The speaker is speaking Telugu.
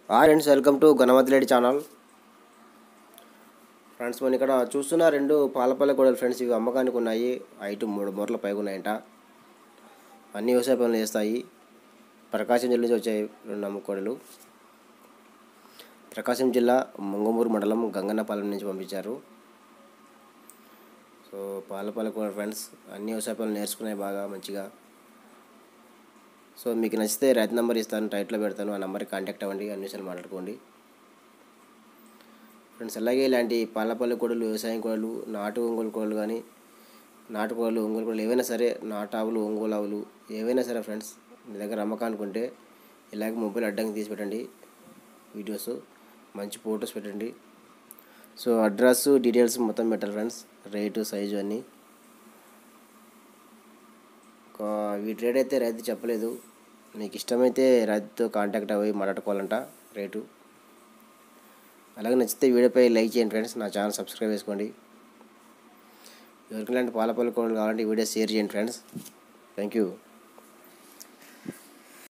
హాయ్ ఫ్రెండ్స్ వెల్కమ్ టు గణమతిలేడి ఛానల్ ఫ్రెండ్స్ మనం ఇక్కడ చూస్తున్న రెండు పాలపల్లె కోడలు ఫ్రెండ్స్ ఇవి అమ్మకానికి ఉన్నాయి ఐటు మూడు మూరల పైగా ఉన్నాయంట అన్ని వ్యవసాయ పనులు చేస్తాయి ప్రకాశం జిల్లా నుంచి వచ్చాయి రెండు అమ్మకోడలు ప్రకాశం జిల్లా మంగమూరు మండలం గంగన్నపాలెం నుంచి పంపించారు సో పాలపల్లె కోడలు ఫ్రెండ్స్ అన్ని వ్యవసాయ పనులు నేర్చుకున్నాయి బాగా మంచిగా సో మీకు నచ్చితే రైతు నెంబర్ ఇస్తాను టైట్లో పెడతాను ఆ నెంబర్కి కాంటాక్ట్ అవ్వండి అన్ని విషయాలు మాట్లాడుకోండి ఫ్రెండ్స్ అలాగే ఇలాంటి పాలపల్లి కోడలు వ్యవసాయం కోడలు నాటు ఒంగోలు కోడలు కానీ నాటు కోడలు ఒంగోలు కోడలు ఏవైనా సరే నాటు ఆవులు ఒంగోలు ఆవులు ఏవైనా సరే ఫ్రెండ్స్ మీ దగ్గర అమ్మకానికి ఉంటే ఇలాగే మొబైల్ అడ్డంకి తీసి పెట్టండి వీడియోస్ మంచి ఫొటోస్ పెట్టండి సో అడ్రస్ డీటెయిల్స్ మొత్తం పెట్టాలి ఫ్రెండ్స్ రేటు సైజు అన్నీ ఒక వీటి రేట్ అయితే రైతు చెప్పలేదు మీకు ఇష్టమైతే రైతుతో కాంటాక్ట్ అవ్వి మాట్లాడుకోవాలంట రేటు అలాగే నచ్చితే వీడియోపై లైక్ చేయండి ఫ్రెండ్స్ నా ఛానల్ సబ్స్క్రైబ్ చేసుకోండి ఎవరికైనా పాలపల్లి కోడలు కావాలంటే ఈ వీడియో షేర్ చేయండి ఫ్రెండ్స్ థ్యాంక్ యూ